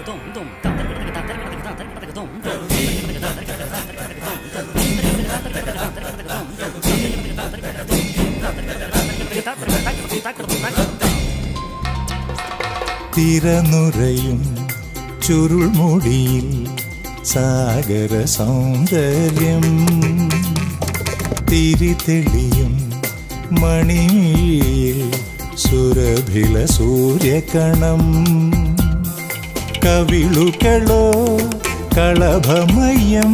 തിരനുറയും ചുരുൾമുടിയിൽ സാഗര സൗന്ദര്യം തിരിതെളിയും മണിയിൽ സുരഭില സൂര്യകണം കവിളുകളോ കളഭമയം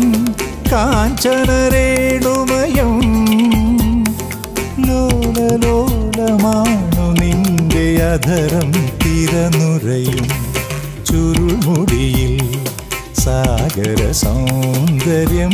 കാഞ്ചനരേണുമയം ലോലലോലമാണു നിന്റെ അധരം തിരനുറയും ചുരുൾമുടിയിൽ സാഗര സൗന്ദര്യം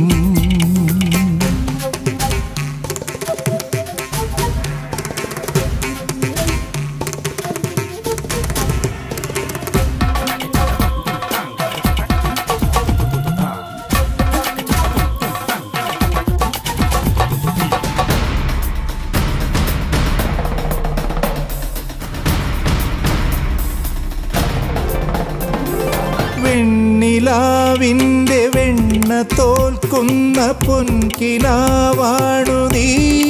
വെണ്ണിലാവിൻ്റെ വെണ്ണ തോൽക്കുന്ന പൊൻകിനാവാണു നീ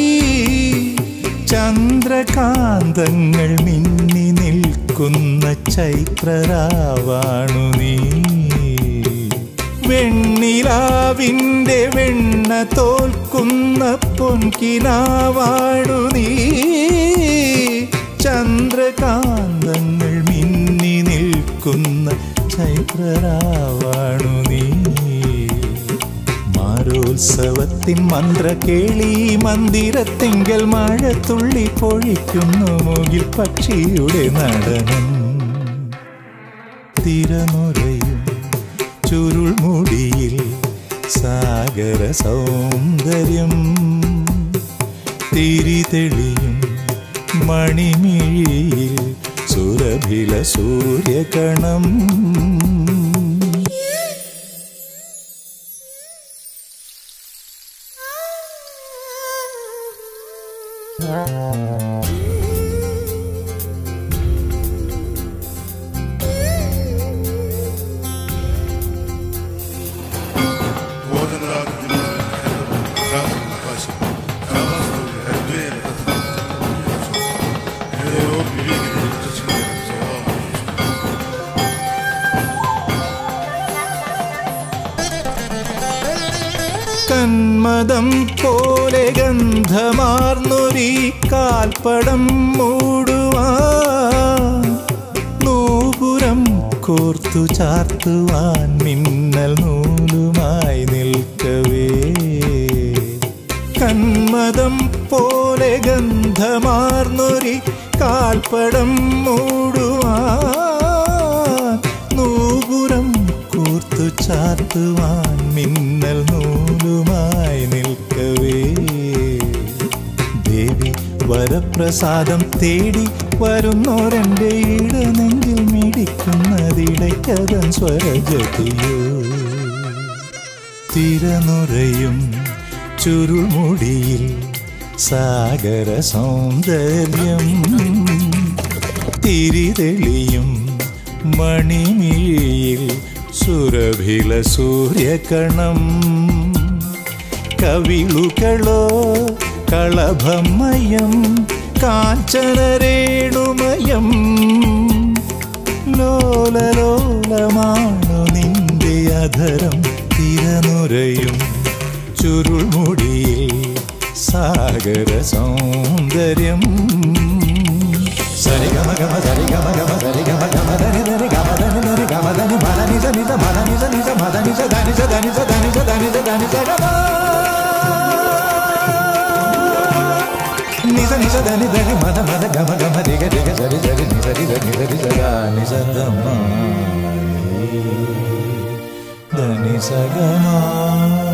ചന്ദ്രകാന്തങ്ങൾ മിന്നി നിൽക്കുന്ന ചൈത്രരാവാണു നീ വെണ്ണിലാവിൻ്റെ വെണ്ണ തോൽക്കുന്ന പൊൻകിനാവാണു നീ ചന്ദ്രകാന്തങ്ങൾ മിന്നി നിൽക്കുന്ന ചൈത്രരാവാണു നീ മാരോത്സവത്തിൻ മന്ത്രകേളി മന്ദിരത്തിങ്കൽ മഴത്തുള്ളി പൊഴിക്കുന്നു മുകിൽ പക്ഷിയുടെ നടനം തിരനുറയും ചുരുൾമുടിയിൽ സാഗര സൗന്ദര്യം തിരിതെളിയും മണിമിഴിയിൽ സുരഭില സൂര്യകണം കന്മദം പോലെ ഗന്ധമാർന്നൊരീ കാൽപ്പടം മൂടുവാൻ നൂപുരം കോർത്തു ചാർത്തുവാൻ മിന്നൽ നൂലുമായി നിൽക്കവേ കന്മദം പോലെ ഗന്ധമാർന്നൊരി കാൽപ്പടം മൂടുവാൻ നൂപുരം കൂർത്തു ചാർത്തുവാൻ മിന്നൽ നൂലുമായി നിൽക്കവേ ദേവി വരപ്രസാദം തേടി വരുന്നോരെൻ്റെ ഇടനെഞ്ചിൽ മിടിക്കുന്നതിടയ്ക്കതൻ സ്വരജതിയോ തിരനുറയും ചുരുൾമുടിയിൽ സാഗര സൗന്ദര്യം തിരിതെളിയും മണിമിഴിയിൽ സുരഭില സൂര്യകണം കവിളുകളോ കളഭമയം കാഞ്ചനരേണുമയം ലോലലോലമാണു നിന്റെ അധരം തിരനുറയും ചുരുൾമുടിയിൽ സാഗര സൗന്ദര്യം സരിഗമ ഗമ സരിഗമ ഗമ സരിഗമ ഗമ ധനി ധനി ഗമ ധനി ധനി ഗമ ധനി മല നിജ നിജ മല നിജ നിജ മല നിജ ധനി ജ ധനി ജ ധനി ജ ധനി ജ ധനി ജ ഗമ നിജ നിജ ധനി ധനി മല മല ഗമ ഗമ ധിഗ ധിഗ സരി സരി നി സരി ധനി സരി സ നിജ ധമ ധനി സ ഗമ